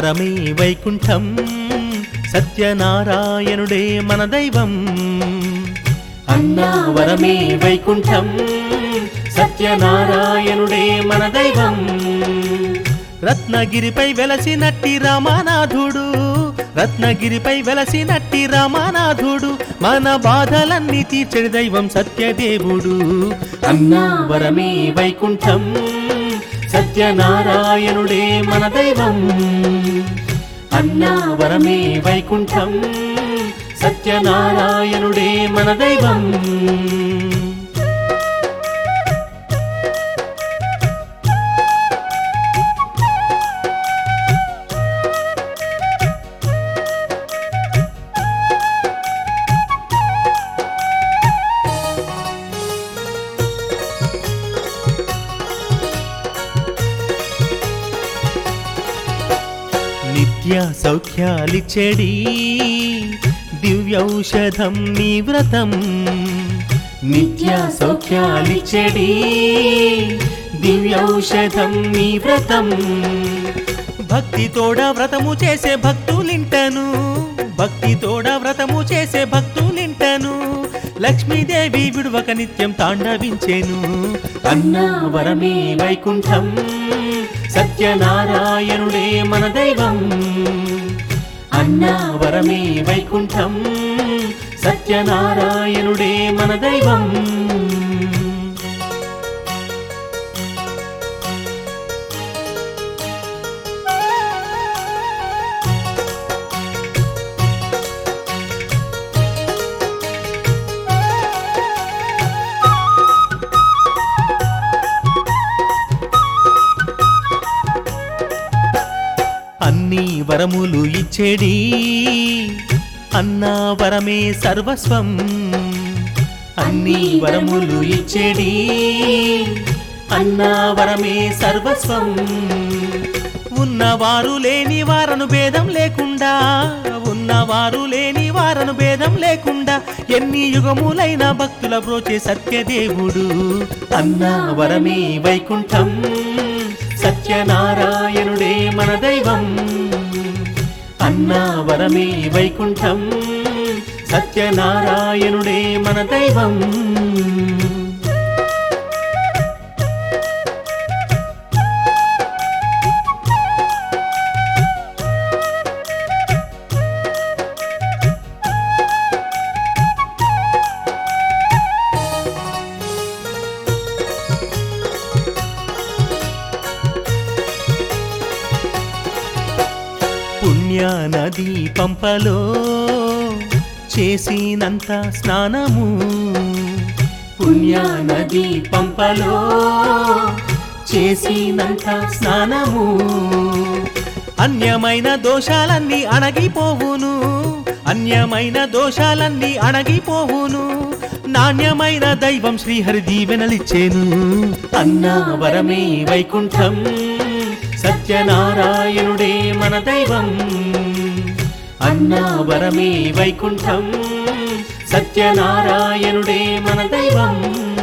వరమే వైకుంఠం సత్యనారాయణుడే మన దైవం అన్నా వరమే వైకుంఠం సత్యనారాయణుడే మన దైవం రత్నగిరిపై వెలసినట్టి రామానాథుడు రత్నగిరిపై వెలసినట్టి రామానాథుడు మన బాధలన్నీ తీర్చడి దైవం సత్యదేవుడు అన్నా వరమే వైకుంఠం సత్యనారాయణుడే మన దైవం అన్నా వరమే వైకుంఠం సత్యనారాయణుడే మన దైవం నిత్య సౌఖ్యాలిచ్చేడి దివ్యౌషధం నీ వ్రతం నిత్య సౌఖ్యాలిచ్చేడి దివ్యౌషధం నీ వ్రతం భక్తితోడ వ్రతము చేసే భక్తులింటను భక్తితోడ వ్రతము చేసే భక్తులింటను లక్ష్మీదేవి విడువక నిత్యం తాండవించేను అన్నా వరమే వైకుంఠం సత్యనారాయణుడే మన దైవం అన్నా వరమే వైకుంఠం సత్యనారాయణుడే మన దైవం అన్ని వరములు ఇచ్చేడి అన్నా వరమే సర్వస్వం అన్ని వరములు ఇచ్చేడి అన్నా వరమే సర్వస్వం ఉన్నవారు లేని వారను భేదం లేకుండా ఉన్నవారు లేని వారను భేదం లేకుండా ఎన్ని యుగములైన భక్తుల బ్రోచే సత్యదేవుడు అన్నా వరమే వైకుంఠం సత్యనారాయణుడే మన దైవం అన్నా వరమే వైకుంఠం సత్యనారాయణుడే మన దైవం పుణ్య నది పంపలో చేసినంత స్నానము పుణ్య నది పంపలో చేసినంత స్నానము అన్యమైన దోషాలన్నీ అణగిపోవును అన్యమైన దోషాలన్నీ అణగిపోవును నాణ్యమైన దైవం శ్రీహరి దీవెనలిచ్చేను అన్నా వరమే వైకుంఠం సత్యనారాయణుడే మన దైవం అన్నా వరమే వైకుంఠం సత్యనారాయణుడే మన దైవం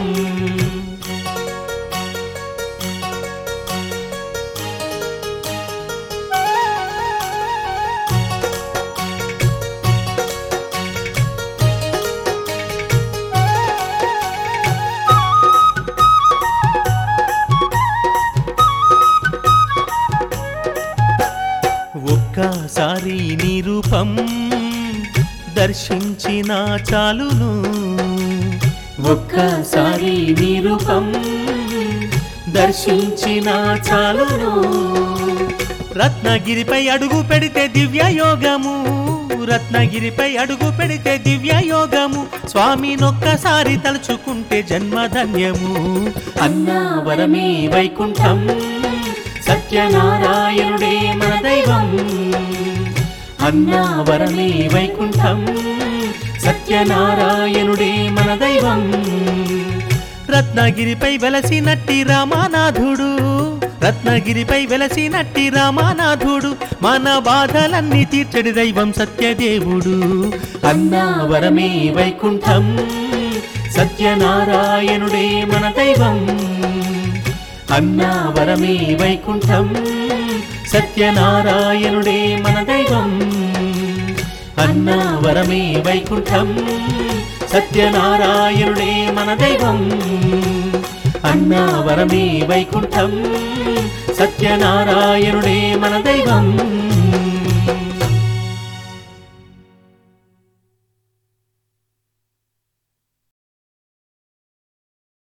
ఒక్కసారి నీ రూపం దర్శించిన చాలును ఒక్కసారి నీ రూపం దర్శించిన చాలును రత్నగిరిపై అడుగు పెడితే దివ్య యోగము రత్నగిరిపై అడుగు పెడితే దివ్య యోగము స్వామినొక్కసారి తలుచుకుంటే జన్మధన్యము అన్నా వరమే వైకుంఠం సత్యనారాయణుడే మన దైవం అన్నా వరమే వైకుంఠం సత్యనారాయణుడే మన దైవం రత్నగిరిపై వెలసినట్టి రామానాథుడు రత్నగిరిపై వెలసినట్టి రామానాథుడు మన బాధలన్నీ తీర్చడి దైవం సత్యదేవుడు అన్నా వరమే వైకుంఠం సత్యనారాయణుడే మన దైవం అన్నా వరమే వైకుంఠం సత్యనారాయణుడే మన దైవం అన్నవరమే వైకుంఠం సత్యనారాయణుడే మన దైవం అన్నవరమే వైకుంఠం సత్యనారాయణుడే మన దైవం